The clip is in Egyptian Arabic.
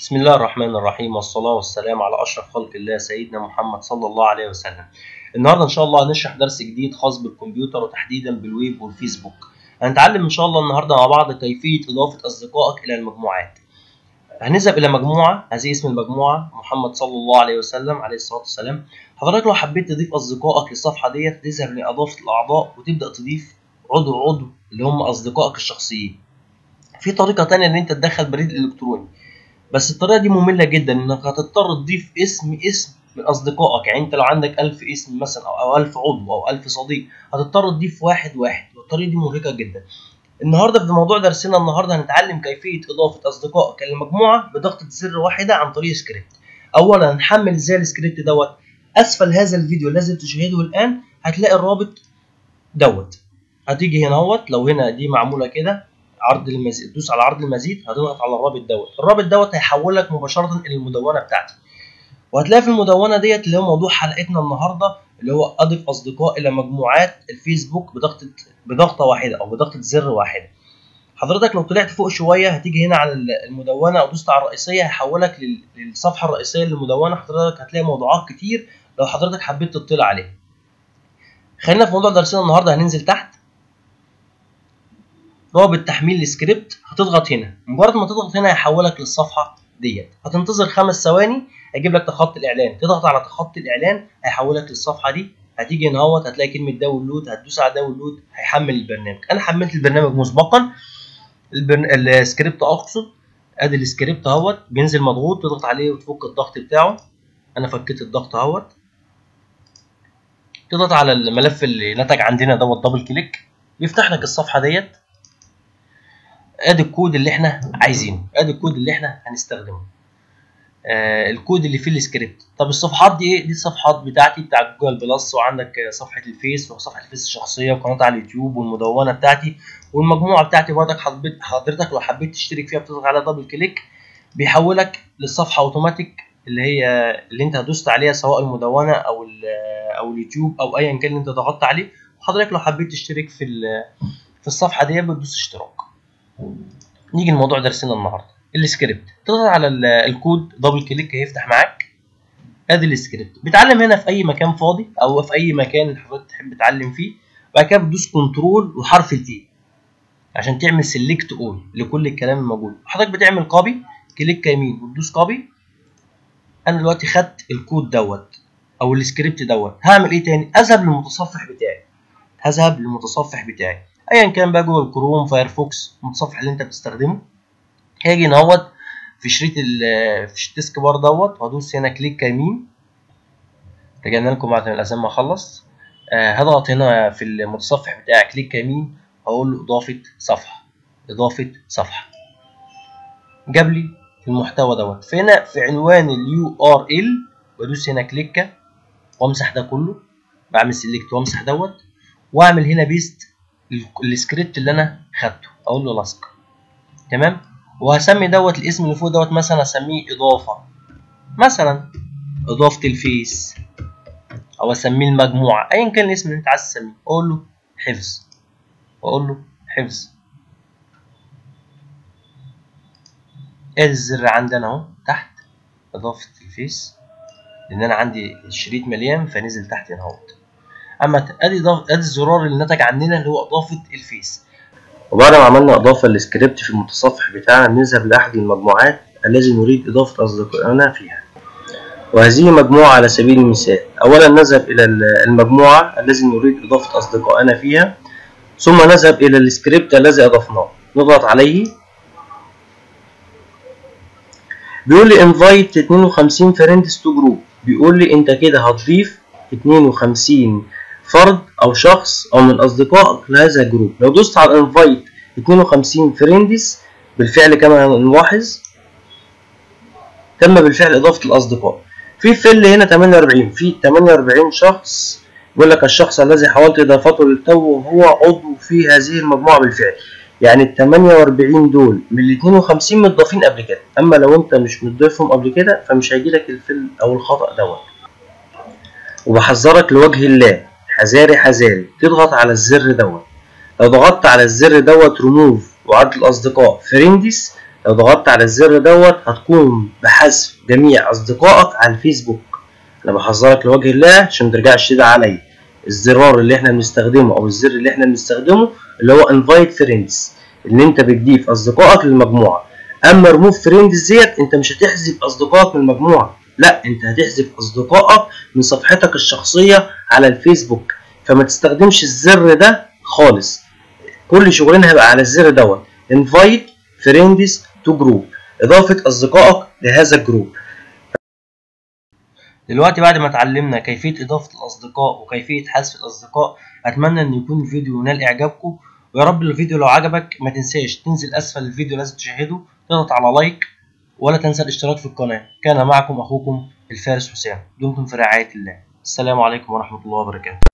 بسم الله الرحمن الرحيم والصلاة والسلام على أشرف خلق الله سيدنا محمد صلى الله عليه وسلم النهاردة إن شاء الله هنشرح درس جديد خاص بالكمبيوتر وتحديدا بالويب والفيسبوك هنتعلم إن شاء الله النهاردة مع بعض كيفية إضافة أصدقائك إلى المجموعات هنذهب إلى مجموعة هذه اسم المجموعة محمد صلى الله عليه وسلم عليه الصلاة والسلام حضرتك لو حبيت تضيف أصدقائك للصفحة ديت تذهب لإضافة الأعضاء وتبدأ تضيف عضو عضو اللي هم أصدقائك الشخصيين في طريقة تانية إن أنت تدخل بريد إلكتروني بس الطريقة دي مملة جدا إنك هتضطر تضيف اسم اسم من أصدقائك يعني أنت لو عندك ألف اسم مثلا أو ألف عضو أو ألف صديق هتضطر تضيف واحد واحد والطريقة دي مرهقة جدا النهارده في موضوع درسنا النهارده هنتعلم كيفية إضافة أصدقائك للمجموعة بضغطة زر واحدة عن طريق سكريبت أولا هنحمل إزاي السكريبت دوت أسفل هذا الفيديو الذي تشاهده الآن هتلاقي الرابط دوت هتيجي هنا اهوت لو هنا دي معمولة كده عرض المزيد تدوس على عرض المزيد هتضغط على الرابط دوت الرابط دوت هيحولك مباشره الى المدونه بتاعتي وهتلاقي في المدونه ديت اللي هو موضوع حلقتنا النهارده اللي هو اضف اصدقاء الى مجموعات الفيسبوك بضغطه بضغطه واحده او بضغطه زر واحده حضرتك لو طلعت فوق شويه هتيجي هنا على المدونه او دوست على الرئيسيه هيحولك للصفحه الرئيسيه للمدونه حضرتك هتلاقي موضوعات كتير لو حضرتك حبيت تطلع عليها خلينا في موضوع درسنا النهارده هننزل تحت رابط تحميل السكريبت هتضغط هنا مجرد ما تضغط هنا هيحولك للصفحه ديت هتنتظر خمس ثواني هيجيب لك تخطي الاعلان تضغط على تخطي الاعلان هيحولك للصفحه دي هتيجي هنا اهوت هتلاقي كلمه داونلود هتدوس على داونلود هيحمل البرنامج انا حملت البرنامج مسبقا البرن... السكريبت اقصد ادي السكريبت اهوت بينزل مضغوط تضغط عليه وتفك الضغط بتاعه انا فكيت الضغط اهوت تضغط على الملف اللي نتج عندنا دوت دبل كليك بيفتح لك الصفحه ديت ادي الكود اللي احنا عايزينه ادي الكود اللي احنا هنستخدمه آه الكود اللي فيه السكريبت طب الصفحات دي ايه دي الصفحات بتاعتي بتاع جوجل بلس وعندك صفحه الفيس وصفحه الفيس الشخصيه وقناه على اليوتيوب والمدونه بتاعتي والمجموعه بتاعتي برضك حبيت حضرتك لو حبيت تشترك فيها بتضغط على دبل كليك بيحولك للصفحه اوتوماتيك اللي هي اللي انت هدوست عليها سواء المدونه او او اليوتيوب او ايا كان اللي انت ضغطت عليه وحضرتك لو حبيت تشترك في في الصفحه دي بتدوس اشتراك نيجي لموضوع درسنا النهارده السكريبت تضغط على الكود دبل كليك هيفتح معاك ادي السكريبت بتعلم هنا في اي مكان فاضي او في اي مكان حضرتك تحب تتعلم فيه بعد كده بتدوس كنترول وحرف التي عشان تعمل سيلكت اول لكل الكلام الموجود حضرتك بتعمل كوبي كليك يمين وتدوس كوبي انا دلوقتي خدت الكود دوت او السكريبت دوت هعمل ايه تاني اذهب للمتصفح بتاعي هذهب للمتصفح بتاعي ايا كان بقى جوجل كروم فايرفوكس المتصفح اللي انت بتستخدمه هاجي نهوت في شريط في الديسك بار دوت وهدوس هنا كليك يمين رجعنا لكم بعد ما الاسامي ما اخلص آه هضغط هنا في المتصفح بتاعي كليك يمين هقول له اضافه صفحه اضافه صفحه جاب لي المحتوى دوت فهنا في عنوان اليو ار ال بدوس هنا كليكه وامسح ده كله بعمل سيلكت وامسح دوت واعمل هنا بيست السكريبت اللي انا خدته اقول له لصق تمام وهسمي دوت الاسم اللي فوق دوت مثلا اسميه اضافه مثلا اضافه الفيس او اسميه المجموعه ايا كان الاسم اللي انت عايز تسميه اقول له حفظ واقول له حفظ ادي الزر عندنا اهو تحت اضافه الفيس لان انا عندي الشريط مليان فنزل تحت هنا اهوت اما ادي ادي الزرار اللي نتج عننا اللي هو اضافه الفيس وبعد ما عملنا اضافه للسكريبت في المتصفح بتاعنا نذهب لاحد المجموعات الذي نريد اضافه اصدقائنا فيها وهذه مجموعه على سبيل المثال اولا نذهب الى المجموعه الذي نريد اضافه اصدقائنا فيها ثم نذهب الى السكريبت الذي اضفناه نضغط عليه بيقول لي انفايت 52 فريندز تو جروب بيقول لي انت كده هتضيف 52 فرد او شخص او من اصدقائك لهذا الجروب لو دوست على انفايت 52 فريندز بالفعل كما نلاحظ تم بالفعل اضافه الاصدقاء في فل هنا 48 في 48 شخص بيقول لك الشخص الذي حاولت اضافته للتو هو عضو في هذه المجموعه بالفعل يعني ال 48 دول من ال 52 متضافين قبل كده اما لو انت مش متضيفهم قبل كده فمش هيجي لك الفل او الخطا دوت وبحذرك لوجه الله حذاري حذاري تضغط على الزر دوت لو ضغطت على الزر دوت ريموف وعد الاصدقاء فريندس لو ضغطت على الزر دوت هتقوم بحذف جميع اصدقائك على الفيسبوك انا بحذرك لوجه الله عشان مترجعش تدعي عليا الزرار اللي احنا بنستخدمه او الزر اللي احنا بنستخدمه اللي هو انفايت فريندز ان انت بتضيف اصدقائك للمجموعه اما ريموف فريندز ديت انت مش هتحذف اصدقائك من المجموعه لا انت هتحذف اصدقائك من صفحتك الشخصيه على الفيسبوك فما تستخدمش الزر ده خالص كل شغلنا هيبقى على الزر دوت انفايت فريندز تو جروب اضافه اصدقائك لهذا الجروب دلوقتي بعد ما اتعلمنا كيفيه اضافه الاصدقاء وكيفيه حذف الاصدقاء اتمنى ان يكون الفيديو ينال اعجابكم ويا رب الفيديو لو عجبك ما تنساش تنزل اسفل الفيديو لازم تشاهده تضغط على لايك ولا تنسى الاشتراك في القناه كان معكم اخوكم الفارس حسام دمتم في رعايه الله السلام عليكم ورحمه الله وبركاته